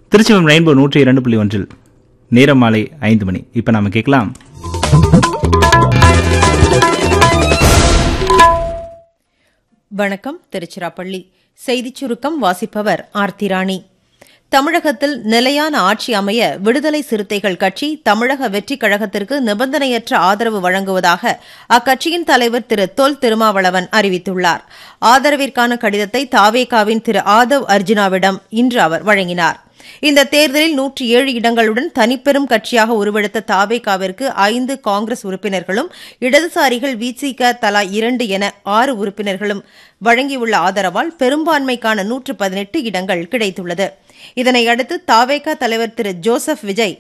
திருச்சிவம் rainbow நூற்றி இரண்டு புள்ளி ஒன்றில் நேரம் மாலை ஐந்து மணி இப்போ நாம கேட்கலாம் வணக்கம் திருச்சிராப்பள்ளி செய்திச் சுருக்கம் வாசிப்பவர் ஆர்த்திராணி தமிழகத்தில் நிலையான ஆட்சி அமைய விடுதலை சிறுத்தைகள் கட்சி தமிழக வெற்றிக் கழகத்திற்கு நிபந்தனையற்ற ஆதரவு வழங்குவதாக அக்கட்சியின் தலைவர் திரு தொல் திருமாவளவன் அறிவித்துள்ளார் ஆதரவிற்கான கடிதத்தை தாவேகாவின் திரு ஆதவ் அர்ஜுனாவிடம் இன்று அவர் வழங்கினார் இந்த தேர்தலில் நூற்றி ஏழு இடங்களுடன் தனிப்பெரும் கட்சியாக உருவெடுத்த தாவேகாவிற்கு ஐந்து காங்கிரஸ் உறுப்பினர்களும் இடதுசாரிகள் விசிக தலா இரண்டு என ஆறு உறுப்பினர்களும் வழங்கியுள்ள ஆதரவால் பெரும்பான்மைக்கான நூற்று பதினெட்டு இடங்கள் கிடைத்துள்ளது இதனையடுத்து தாவேகா தலைவர் திரு ஜோசப் விஜய்